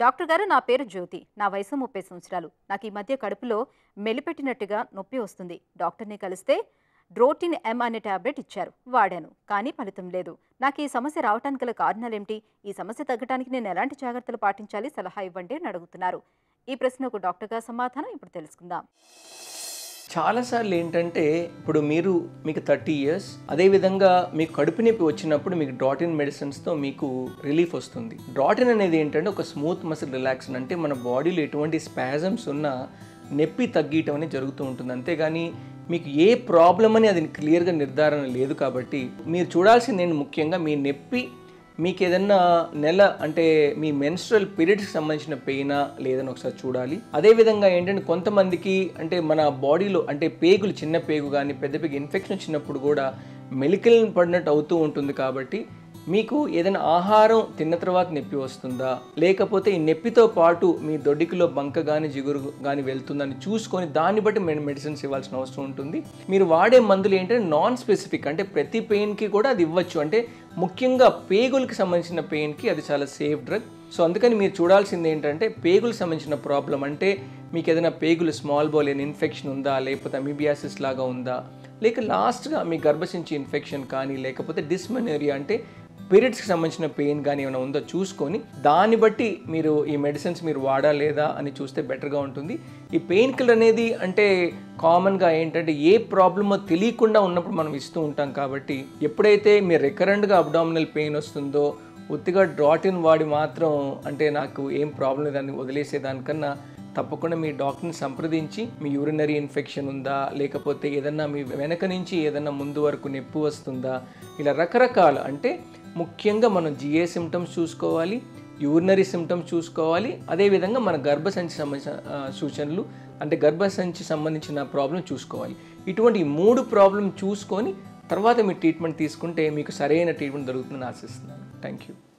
doctor గారు నా పేరు జ్యోతి నా వయసు ముప్పై సంవత్సరాలు నాకు ఈ మధ్య కడుపులో మెలిపెట్టినట్టుగా నొప్పి వస్తుంది డాక్టర్ని కలిస్తే డ్రోటిన్ ఎం అనే టాబ్లెట్ ఇచ్చారు వాడాను కానీ ఫలితం లేదు నాకు ఈ సమస్య రావడానికి గల కారణాలేమిటి ఈ సమస్య తగ్గడానికి నేను ఎలాంటి జాగ్రత్తలు పాటించాలి సలహా ఇవ్వండి అని అడుగుతున్నారు ఈ ప్రశ్నకు డాక్టర్ గారి సమాధానం ఇప్పుడు తెలుసుకుందాం చాలాసార్లు ఏంటంటే ఇప్పుడు మీరు మీకు థర్టీ ఇయర్స్ అదేవిధంగా మీకు కడుపు నొప్పి వచ్చినప్పుడు మీకు డ్రాటిన్ మెడిసిన్స్తో మీకు రిలీఫ్ వస్తుంది డ్రాటిన్ అనేది ఏంటంటే ఒక స్మూత్ మసిల్ రిలాక్షన్ అంటే మన బాడీలో ఎటువంటి స్పాజమ్స్ ఉన్నా నొప్పి తగ్గటం అనేది జరుగుతూ ఉంటుంది అంతేగాని మీకు ఏ ప్రాబ్లం అని అది క్లియర్గా నిర్ధారణ లేదు కాబట్టి మీరు చూడాల్సింది ఏంటి ముఖ్యంగా మీ నొప్పి మీకు ఏదన్నా నెల అంటే మీ మెన్స్ట్రల్ పీరియడ్స్కి సంబంధించిన పెయినా లేదని ఒకసారి చూడాలి అదేవిధంగా ఏంటంటే కొంతమందికి అంటే మన బాడీలో అంటే పేగులు చిన్న పేగు కానీ పెద్ద పేగు ఇన్ఫెక్షన్ వచ్చినప్పుడు కూడా మెలికల్ పడినట్టు అవుతూ ఉంటుంది కాబట్టి మీకు ఏదైనా ఆహారం తిన్న తర్వాత నొప్పి వస్తుందా లేకపోతే ఈ నొప్పితో పాటు మీ దొడ్డికిలో బంక కానీ జిగురు కానీ వెళ్తుందని చూసుకొని దాన్ని బట్టి మేము మెడిసిన్స్ ఇవ్వాల్సిన అవసరం ఉంటుంది మీరు వాడే మందులు ఏంటంటే నాన్ స్పెసిఫిక్ అంటే ప్రతి పెయిన్కి కూడా అది ఇవ్వచ్చు అంటే ముఖ్యంగా పేగులకి సంబంధించిన పెయిన్కి అది చాలా సేఫ్ డ్రగ్ సో అందుకని మీరు చూడాల్సింది ఏంటంటే పేగులకు సంబంధించిన ప్రాబ్లం అంటే మీకు ఏదైనా పేగులు స్మాల్ బోల్ ఏమైనా ఇన్ఫెక్షన్ ఉందా లేకపోతే అమీబియాసిస్ లాగా ఉందా లేక లాస్ట్గా మీ గర్భసించి ఇన్ఫెక్షన్ కానీ లేకపోతే డిస్మెనోరియా అంటే పీరియడ్స్కి సంబంధించిన పెయిన్ కానీ ఏమైనా ఉందో చూసుకొని దాన్ని బట్టి మీరు ఈ మెడిసిన్స్ మీరు వాడా లేదా అని చూస్తే బెటర్గా ఉంటుంది ఈ పెయిన్ కిల్లర్ అనేది అంటే కామన్గా ఏంటంటే ఏ ప్రాబ్లమో తెలియకుండా ఉన్నప్పుడు మనం ఇస్తూ ఉంటాం కాబట్టి ఎప్పుడైతే మీరు రికరెంట్గా అబ్డామినల్ పెయిన్ వస్తుందో ఉత్తిగా డ్రాటిన్ వాడి మాత్రం అంటే నాకు ఏం ప్రాబ్లం లేదని వదిలేసేదానికన్నా తప్పకుండా మీ డాక్టర్ని సంప్రదించి మీ యూరినరీ ఇన్ఫెక్షన్ ఉందా లేకపోతే ఏదన్నా మీ వెనక నుంచి ఏదన్నా ముందు వరకు నొప్పి వస్తుందా ఇలా రకరకాల అంటే ముఖ్యంగా మనం జిఏ సిమ్టమ్స్ చూసుకోవాలి యూరినరీ సిమ్టమ్స్ చూసుకోవాలి అదేవిధంగా మన గర్భసంచి సంబంధించిన ఆ, సూచనలు అంటే గర్భసంచి సంబంధించిన ప్రాబ్లం చూసుకోవాలి ఇటువంటి ఈ మూడు ప్రాబ్లం చూసుకొని తర్వాత మీ ట్రీట్మెంట్ తీసుకుంటే మీకు సరైన ట్రీట్మెంట్ దొరుకుతుందని ఆశిస్తున్నాను థ్యాంక్ యూ